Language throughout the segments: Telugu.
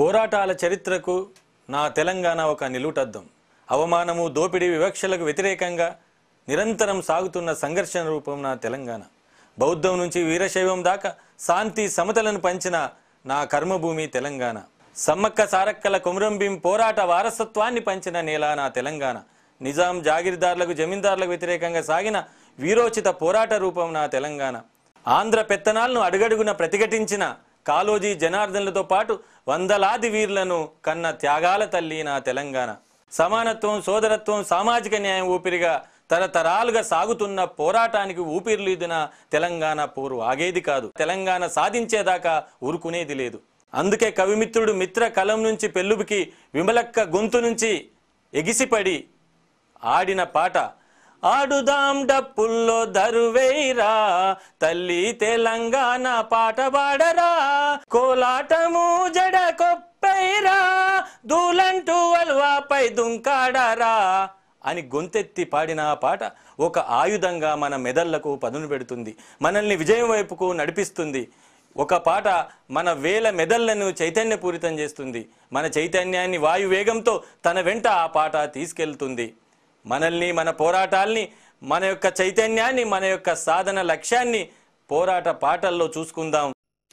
పోరాటాల చరిత్రకు నా తెలంగాణ ఒక నిలుటద్దం అవమానము దోపిడీ వివక్షలకు వ్యతిరేకంగా నిరంతరం సాగుతున్న సంఘర్షణ రూపం నా తెలంగాణ బౌద్ధం నుంచి వీరశైవం దాకా శాంతి సమతలను పంచిన నా కర్మభూమి తెలంగాణ సమ్మక్క సారక్కల కొమురంభీం పోరాట వారసత్వాన్ని పంచిన నేల నా తెలంగాణ నిజాం జాగీర్దార్లకు జమీందార్లకు వ్యతిరేకంగా సాగిన వీరోచిత పోరాట రూపం నా తెలంగాణ ఆంధ్ర పెత్తనాలను అడుగడుగున ప్రతిఘటించిన కాలోజీ జనార్దన్లతో పాటు వందలాది వీరులను కన్న త్యాగాల తల్లి నా తెలంగాణ సమానత్వం సోదరత్వం సామాజిక న్యాయం ఊపిరిగా తరతరాలుగా సాగుతున్న పోరాటానికి ఊపిరిలీదిన తెలంగాణ పోరు ఆగేది కాదు తెలంగాణ సాధించేదాకా ఊరుకునేది లేదు అందుకే కవిమిత్రుడు మిత్ర కలం నుంచి పెళ్ళుబికి విమలక్క గొంతు నుంచి ఎగిసిపడి ఆడిన పాట ఆడుదాం డప్పుల్లో దరువేరా తల్లి తెలంగాణ పాట పాడరా కోలాటము జడ కొప్పైరా దూలంటూ అల్వాపై దుంకాడరా అని గొంతెత్తి పాడిన ఆ పాట ఒక ఆయుధంగా మన మెదళ్లకు పదును పెడుతుంది మనల్ని విజయం వైపుకు నడిపిస్తుంది ఒక పాట మన వేల మెదళ్లను చైతన్యపూరితం చేస్తుంది మన చైతన్యాన్ని వాయువేగంతో తన వెంట ఆ పాట తీసుకెళ్తుంది మనల్ని మన పోరాటాల్ని మన యొక్క చైతన్యాన్ని మన యొక్క సాధన లక్ష్యాన్ని పోరాట పాటల్లో చూసుకుందాం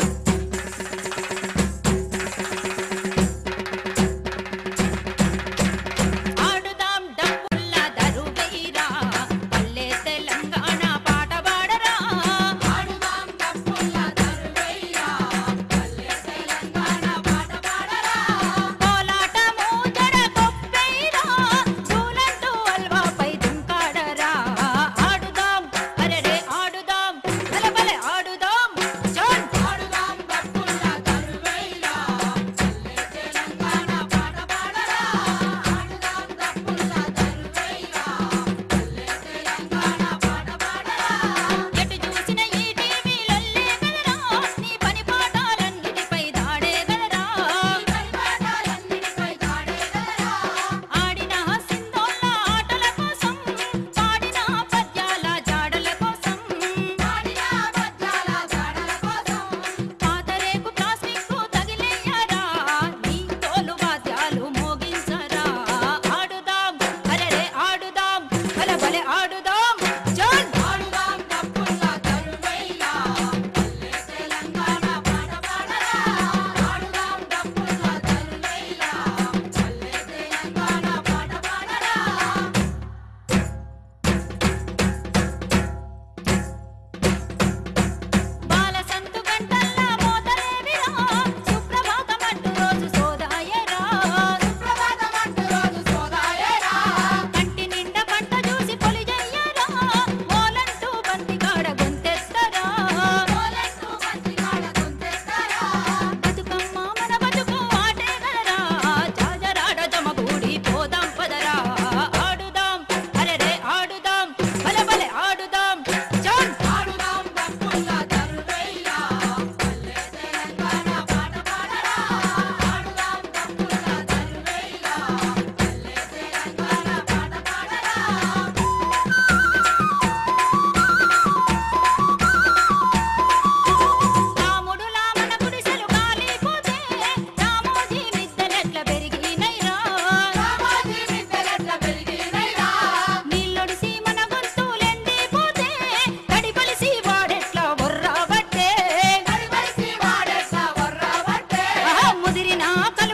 ఆడుదాం డప్పుల్ల దరువైరా పల్లె తెలంగాణ పాట పాడరా ఆడుదాం డప్పుల్ల దరువైరా పల్లె తెలంగాణ పాట పాడరా కోలాటము జడ కొప్పైరా చూలంటూ అల్వాపై దుంకాడరా ఆడుదాం అరెరే ఆడుదాం బలబల ఆడుదాం చోన్ ఆడుదాం డప్పుల్ల దరువైరా పల్లె తెలంగాణ పాట పాడరా ఆడుదాం డప్పుల్ల దరువైరా పల్లె తెలంగాణ పాట పాడరా ఎటు చూసిన ఈ టీవీలల్లే కదరా నీ పని పాఠాలన్నిటిపై దాడే కదరా పని పాఠాలన్నిటిపై దాడే కదరా ఆడిన సింధోళ్ళ ఆటల కోసం పాడిన పద్యాల జాడల కోసం పాడిన పద్యాల జాడల కోసం పాతరేకు ప్లాస్టిక్ తగిలేయరా నీ తోలు వాద్యాలు మోగించరా ఆడుదాం అరెరే ఆడుదాం భలే భలే ఆడుదాం చల్ ఆడుదాం డప్పుల్ల దరువైలా పల్లె తెలంగాణ పాట పాడరా ఆడుదాం డప్పుల్ల దరువైలా పల్లె తెలంగాణ పాట పాడరా బాల సంతు గంటల్లా మోతలేవిరా సుప్రభాతమంటూ రోజు సోదాయరా సుప్రభాతమంటూ రోజు సోదాయరా కంటి నిండా పంట చూసి పొలి జయ్యరా మోలంటూ బంతి కాడ గొంతెత్తరా మోలంటూ బంతి కాడ గొంతెత్తరా బతుకమ్మ మన బతుకు ఆటే గలరా జాజరాడ జమగూడి పోదాం పదరా ఆడుదాం అరెరే ఆడుదాం భలే భలే ఆడుదాం చాన్ ఆడుదాం డప్పుల్ల దరువైలా పల్లె తెలంగాణ పాట పాడరా ఆడుదాం డప్పుల్ల దరువైలా పల్లె తెలంగాణ పాట పాడరా రాముడు లామన గుడిసెలు కాలిపోతే రామోజీ మిద్దెలెట్ల పెరిగినైరా రామోజీ మిద్దెలెట్ల పెరిగినైరా నీళ్ళొడిసి మన గొంతులెండిపోతే తడిపలిసి వాడెట్ల వర్రాబట్టే తడిపలిసి వాడెట్ల వర్రాబట్టే ముదిరిన కల